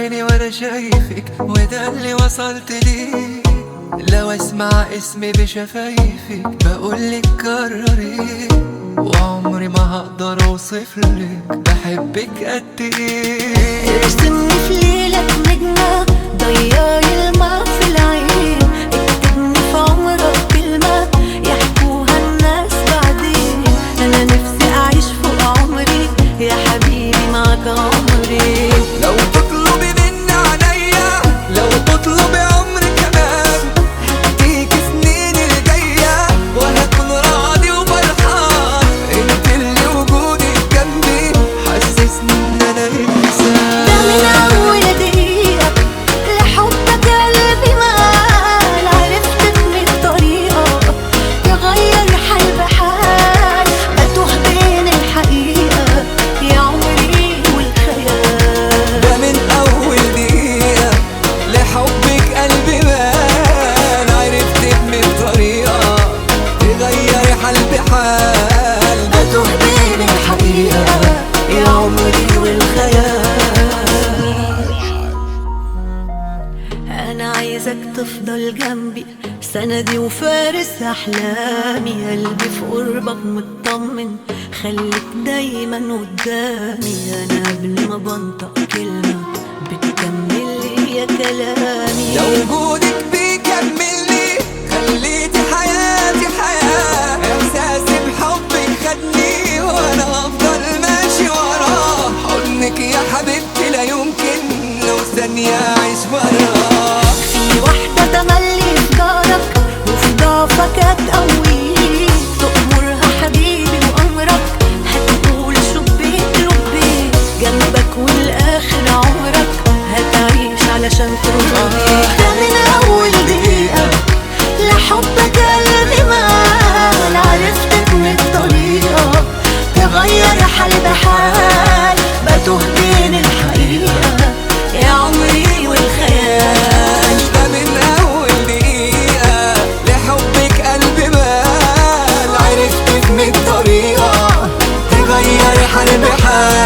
عيني وانا شايفك وده اللي وصلت ليه لو اسمع اسمي بشفايفك بقولك كرري وعمري ما هقدر اوصفلك بحبك قد ايه ارسمني في ليلك نجمة ضيعي الماء في العين اكتبني في عمرك كلمة يحكوها الناس بعدين انا نفسي اعيش فوق عمري يا حبيبي معك عمري لو تطلبي مني عينيا لو تطلبي عمري كمان هديك سنين الجاية وهكون راضي وفرحان انت اللي وجودك جنبي حسسني ان انا انسان ده من اول دقيقة لحبك قلبي مال عرفت من الطريقة تغير حال بحال اتوه بين الحقيقة يا عمري والخيال ده من اول دقيقة لحبك قلبي بان عرفتك من طريقة تغيري حال بحال اتوه بين الحقيقة يا عمري والخيال انا عايزك تفضل جنبي سندي وفارس احلامي قلبي في قربك مطمن خليك دايما قدامي انا قبل ما بنطق كلمة بتكمل لي يا كلامي ده وجودك بيكملني خليتي حياتي حياة إحساسي بحبك خدني وأنا أفضل ماشي وراه حضنك يا حبيبتي لا يمكن لو ثانية أعيش براه في واحدة تملي في دارك وفي ضعفك هتقويك تأمرها حبيبي وأمرك هتقول شبيك لبيك جنبك والآخر عمرك هتعيش علشان ترضيك ده من أول دقيقة لحبك قلبي مال عرفتك من الطريقة تغير حال بحال بتوه بين الحقيقة يا عمري والخيال ده من أول دقيقة لحبك قلبي بال عرفتك من طريقة تغير حال بحال